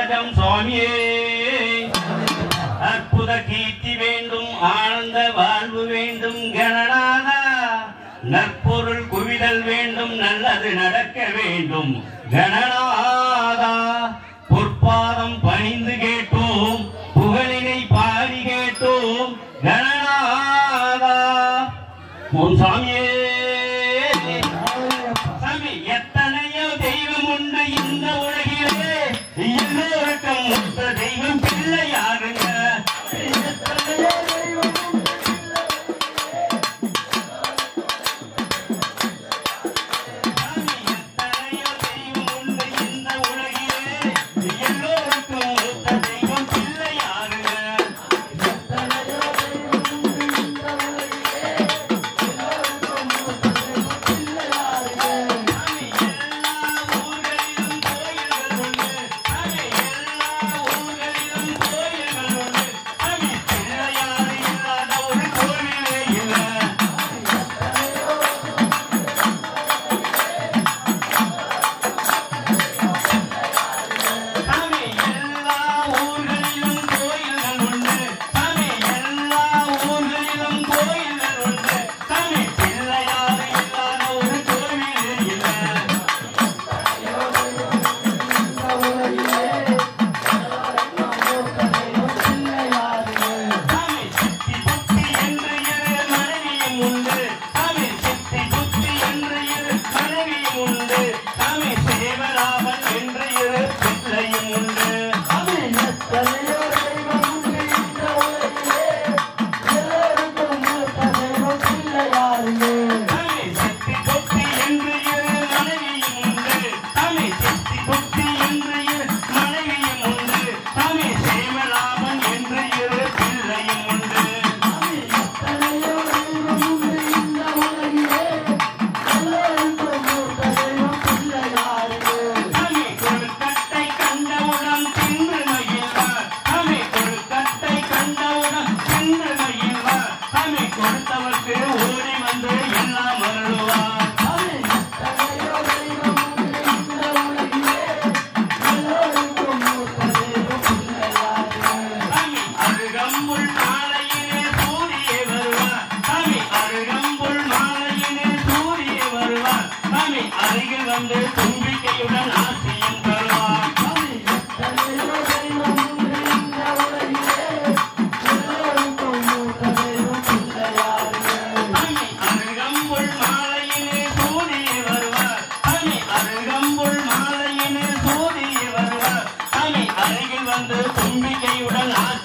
ராஜம் சுவாமியே அற்புத கீர்த்தி வேண்டும் ஆனந்த வாழ்வு வேண்டும் கணநாதா நற்பொருள் குவிதல் வேண்டும் நல்லது நடக்க வேண்டும் கணநாதா பொற்பாதம் பணிந்து கேட்டோம் புகழினை பாடி கேட்டோம் கணநாதா ஓம் சாமியே சாமி எத்தனையோ தெய்வம் உண்டு இந்த உலகிலே எல்லோருக்கும் மொத்த தெய்வம் பிள்ளையாருங்க சாமி, எத்தனையோ தெய்வம் உண்டு இந்த உலகிலே எல்லோருக்கும் மொத்த தெய்வம் பிள்ளையாருங்க சாமி சித்தி புத்தி என்று இரு மனைவியும் உண்டு சாமி சித்தி புத்தி என்று இரு மனைவியும் உண்டு சாமி சேவராமன் என்று இரு பிள்ளையும் உண்டு சாமி சித்தி புத்தி என்று இரு மனைவியும் உண்டு சாமி சித்தி புத்தி என்று இரு மனைவியும் உண்டு சாமி சேவராமன் என்று இரு பிள்ளையும் உண்டு சாமி கொழுக்கட்டை கண்டவுடன் தின்று மகிழ்வார் சாமி கொழுக்கட்டை கண்டவுடன் தின்று மகிழ்வார் சாமி கொடுத்தவர்க்கு ஓடி வந்து எல்லாம் அருள்வார் சாமி அருகம்புல் மாலையிலே சூரிய வருவார் சாமி அருகம்புல் மாலையிலே சூரிய வருவார் சாமி அருகில் வந்து தும்பிக்கையுடன் ஆசியும் தருவார் சாமி அருகம்புல் மாலையிலே சூரிய வருவார் சாமி அருகம்புல் மாலையிலே சூரிய வருவார் சாமி அருகில் வந்து தும்பிக்கையுடன் ஆசி